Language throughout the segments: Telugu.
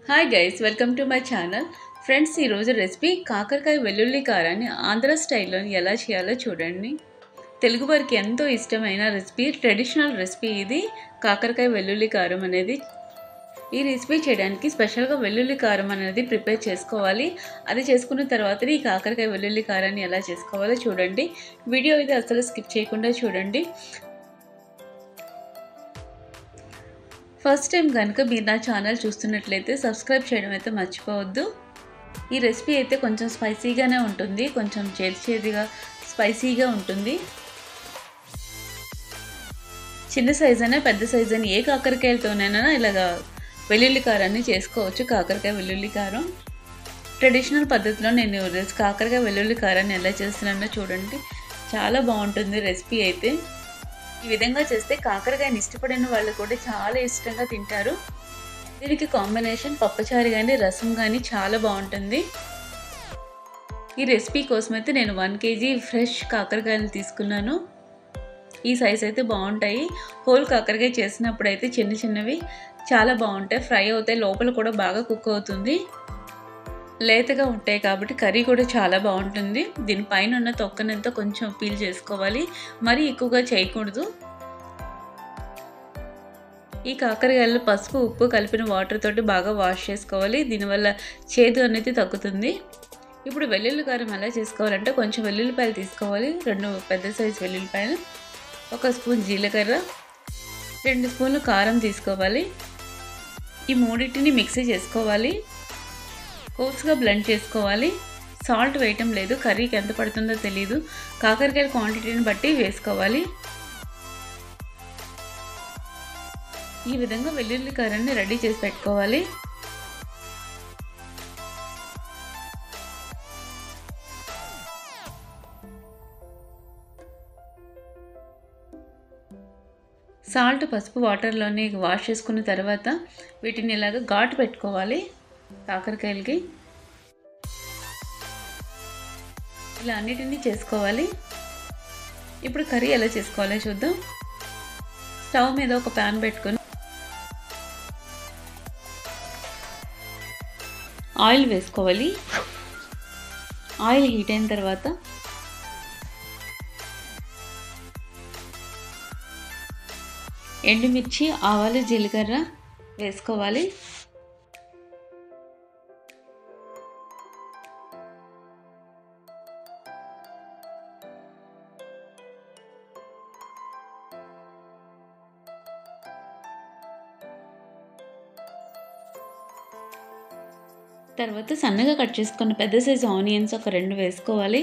hi guys welcome to my channel friends ఈరోజు రెసిపీ కాకరకాయ వెల్లుల్లి కారాన్ని ఆంధ్ర స్టైల్లో ఎలా చేయాలో చూడండి తెలుగు వారికి ఎంతో ఇష్టమైన రెసిపీ ట్రెడిషనల్ రెసిపీ ఇది కాకరకాయ వెల్లుల్లి కారం అనేది ఈ రెసిపీ చేయడానికి స్పెషల్గా వెల్లుల్లి కారం అనేది ప్రిపేర్ చేసుకోవాలి అది చేసుకున్న తర్వాత ఈ కాకరకాయ వెల్లుల్లి కారాన్ని ఎలా చేసుకోవాలో చూడండి వీడియో అయితే అసలు స్కిప్ చేయకుండా చూడండి ఫస్ట్ టైం కనుక మీరు నా ఛానల్ చూస్తున్నట్లయితే సబ్స్క్రైబ్ చేయడం అయితే మర్చిపోవద్దు ఈ రెసిపీ అయితే కొంచెం స్పైసీగానే ఉంటుంది కొంచెం చేదు చేదుగా స్పైసీగా ఉంటుంది చిన్న సైజ్ అయినా పెద్ద సైజ్ అయినా ఏ కాకరకాయలతోనైనా ఇలాగా వెల్లుల్లి కారాన్ని చేసుకోవచ్చు కాకరకాయ వెల్లుల్లి కారం ట్రెడిషనల్ పద్ధతిలో నేను కాకరకాయ వెల్లుల్లి కారాన్ని ఎలా చేస్తున్నానో చూడండి చాలా బాగుంటుంది రెసిపీ అయితే ఈ విధంగా చేస్తే కాకరకాయని ఇష్టపడిన వాళ్ళు కూడా చాలా ఇష్టంగా తింటారు దీనికి కాంబినేషన్ పప్పుచారు కానీ రసం కానీ చాలా బాగుంటుంది ఈ రెసిపీ కోసం అయితే నేను వన్ కేజీ ఫ్రెష్ కాకరకాయలు తీసుకున్నాను ఈ సైజ్ అయితే బాగుంటాయి హోల్ కాకరకాయ చేసినప్పుడు అయితే చిన్న చిన్నవి చాలా బాగుంటాయి ఫ్రై అవుతాయి లోపల కూడా బాగా కుక్ అవుతుంది లేతగా ఉంటాయి కాబట్టి కర్రీ కూడా చాలా బాగుంటుంది దీనిపైన ఉన్న తొక్కనంతా కొంచెం పీల్ చేసుకోవాలి మరీ ఎక్కువగా చేయకూడదు ఈ కాకరకాయలు పసుపు ఉప్పు కలిపిన వాటర్ తోటి బాగా వాష్ చేసుకోవాలి దీనివల్ల చేదు అనేది తగ్గుతుంది ఇప్పుడు వెల్లుల్లి కారం ఎలా చేసుకోవాలంటే కొంచెం వెల్లుల్లిపాయలు తీసుకోవాలి రెండు పెద్ద సైజు వెల్లుల్లిపాయలు ఒక స్పూన్ జీలకర్ర రెండు స్పూన్లు కారం తీసుకోవాలి ఈ మూడింటిని మిక్సీ చేసుకోవాలి కోర్స్గా బ్లెండ్ చేసుకోవాలి సాల్ట్ వేయటం లేదు కర్రీకి ఎంత పడుతుందో తెలియదు కాకరకాయల క్వాంటిటీని బట్టి వేసుకోవాలి ఈ విధంగా వెల్లుల్లి కారాన్ని రెడీ చేసి పెట్టుకోవాలి సాల్ట్ పసుపు వాటర్లోని వాష్ చేసుకున్న తర్వాత వీటిని ఇలాగ ఘాటు పెట్టుకోవాలి కాకరకాయలకి ఇలా అన్నిటినీ చేసుకోవాలి ఇప్పుడు కర్రీ ఎలా చేసుకోవాలో చూద్దాం స్టవ్ మీద ఒక ప్యాన్ పెట్టుకొని ఆయిల్ వేసుకోవాలి ఆయిల్ హీట్ అయిన తర్వాత ఎండుమిర్చి ఆవాలు జీలకర్ర వేసుకోవాలి తర్వాత సన్నగా కట్ చేసుకున్న పెద్ద సైజు ఆనియన్స్ ఒక రెండు వేసుకోవాలి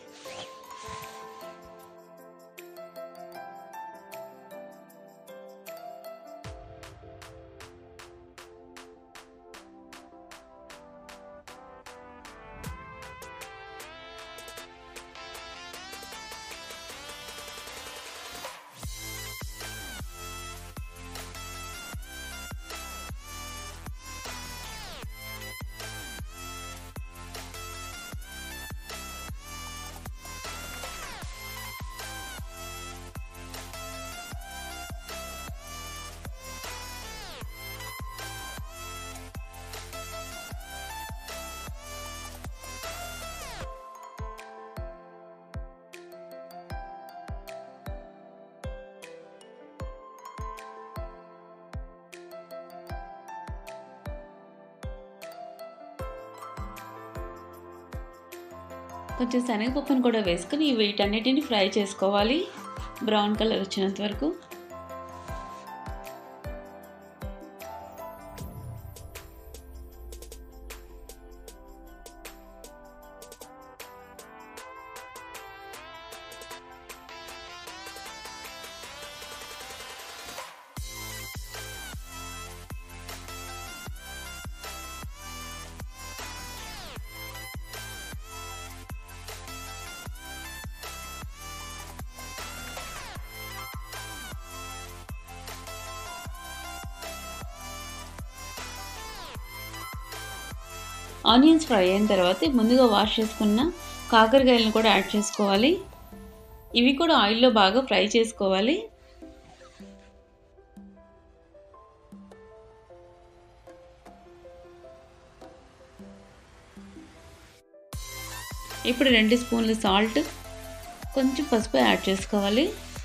కొంచెం శనగపప్పును కూడా వేసుకుని వీటన్నిటిని ఫ్రై చేసుకోవాలి బ్రౌన్ కలర్ వచ్చినంత వరకు ఆనియన్స్ ఫ్రై అయిన తర్వాత ముందుగా వాష్ చేసుకున్న కాకరకాయలను కూడా యాడ్ చేసుకోవాలి ఇవి కూడా ఆయిల్లో బాగా ఫ్రై చేసుకోవాలి ఇప్పుడు రెండు స్పూన్లు సాల్ట్ కొంచెం పసుపు యాడ్ చేసుకోవాలి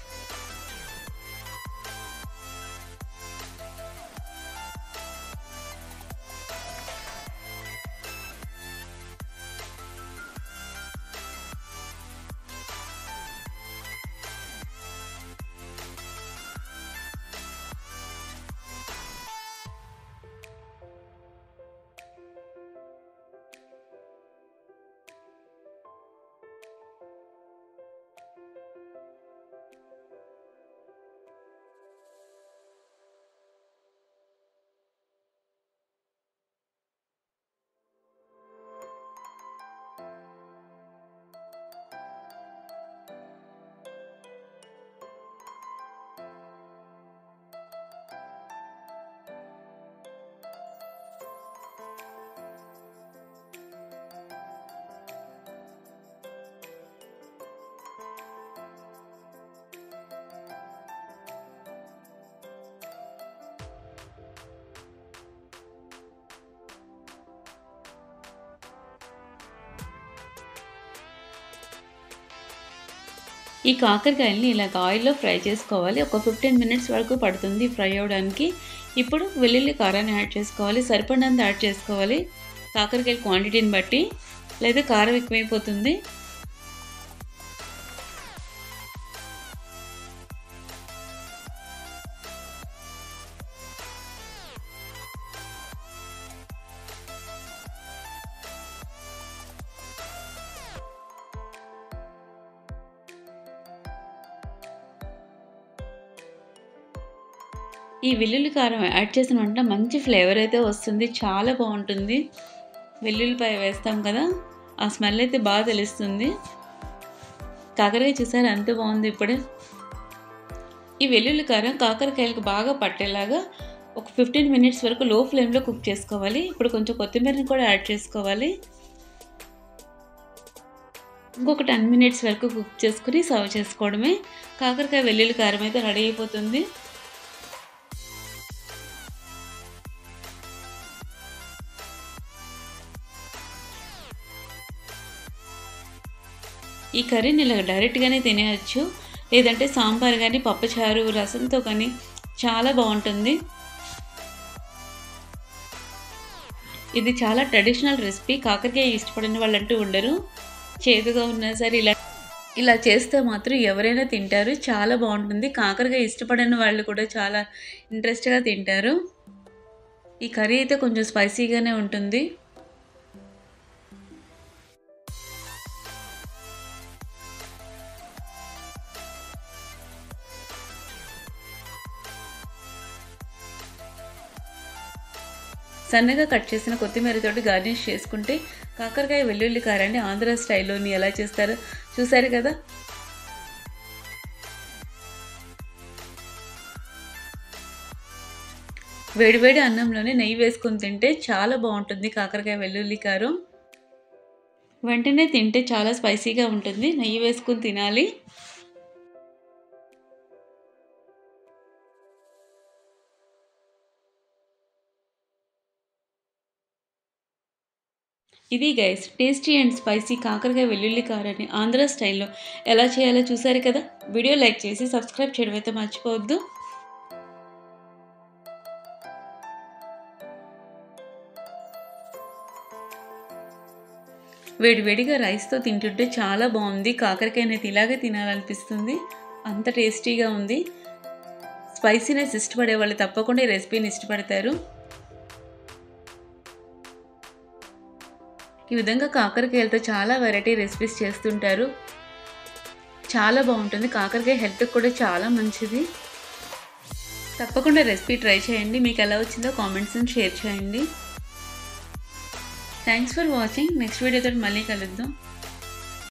ఈ కాకరకాయల్ని ఇలా ఆయిల్లో ఫ్రై చేసుకోవాలి ఒక ఫిఫ్టీన్ మినిట్స్ వరకు పడుతుంది ఫ్రై అవ్వడానికి ఇప్పుడు వెల్లుల్లి కారాన్ని యాడ్ చేసుకోవాలి సరిపడినంత యాడ్ చేసుకోవాలి కాకరకాయల క్వాంటిటీని బట్టి లేదా కారం ఎక్కువైపోతుంది ఈ వెల్లుల్లి కారం యాడ్ చేసిన వెంటనే మంచి ఫ్లేవర్ అయితే వస్తుంది చాలా బాగుంటుంది వెల్లుల్లిపాయ వేస్తాం కదా ఆ స్మెల్ అయితే బాగా తెలుస్తుంది కాకరకాయ చూసారు అంత బాగుంది ఇప్పుడే ఈ వెల్లుల్లి కారం కాకరకాయలకు బాగా పట్టేలాగా ఒక ఫిఫ్టీన్ మినిట్స్ వరకు లో ఫ్లేమ్లో కుక్ చేసుకోవాలి ఇప్పుడు కొంచెం కొత్తిమీరని కూడా యాడ్ చేసుకోవాలి ఇంకొక టెన్ మినిట్స్ వరకు కుక్ చేసుకుని సర్వ్ చేసుకోవడమే కాకరకాయ వెల్లుల్లి కారం అయితే రెడీ అయిపోతుంది ఈ కర్రీని ఇలా డైరెక్ట్గానే తినేయచ్చు లేదంటే సాంబార్ కానీ పప్పుచారు రసంతో కానీ చాలా బాగుంటుంది ఇది చాలా ట్రెడిషనల్ రెసిపీ కాకరకాయ ఇష్టపడిన వాళ్ళంటూ ఉండరు చేదుగా ఉన్నా సరే ఇలా ఇలా చేస్తే మాత్రం ఎవరైనా తింటారు చాలా బాగుంటుంది కాకరకాయ ఇష్టపడిన వాళ్ళు కూడా చాలా ఇంట్రెస్ట్గా తింటారు ఈ కర్రీ అయితే కొంచెం స్పైసీగానే ఉంటుంది సన్నగా కట్ చేసిన కొత్తిమీరతోటి గార్నిష్ చేసుకుంటే కాకరకాయ వెల్లుల్లి కారాన్ని ఆంధ్ర స్టైల్లోని ఎలా చేస్తారో చూసారు కదా వేడివేడి అన్నంలోనే నెయ్యి వేసుకొని తింటే చాలా బాగుంటుంది కాకరకాయ వెల్లుల్లి కారం వెంటనే తింటే చాలా స్పైసీగా ఉంటుంది నెయ్యి వేసుకొని తినాలి ఇది గైస్ టేస్టీ అండ్ స్పైసీ కాకరకాయ వెల్లుల్లి కారాన్ని ఆంధ్ర స్టైల్లో ఎలా చేయాలో చూసారు కదా వీడియో లైక్ చేసి సబ్స్క్రైబ్ చేయడం అయితే మర్చిపోవద్దు వేడివేడిగా రైస్తో తింటుంటే చాలా బాగుంది కాకరకాయ అనేది ఇలాగే తినాలనిపిస్తుంది అంత టేస్టీగా ఉంది స్పైసీనెస్ ఇష్టపడే వాళ్ళు తప్పకుండా ఈ రెసిపీని ఇష్టపడతారు ఈ విధంగా కాకరకాయలతో చాలా వెరైటీ రెసిపీస్ చేస్తుంటారు చాలా బాగుంటుంది కాకరకాయ హెల్త్కి కూడా చాలా మంచిది తప్పకుండా రెసిపీ ట్రై చేయండి మీకు ఎలా వచ్చిందో కామెంట్స్ని షేర్ చేయండి థ్యాంక్స్ ఫర్ వాచింగ్ నెక్స్ట్ వీడియోతో మళ్ళీ కలుద్దాం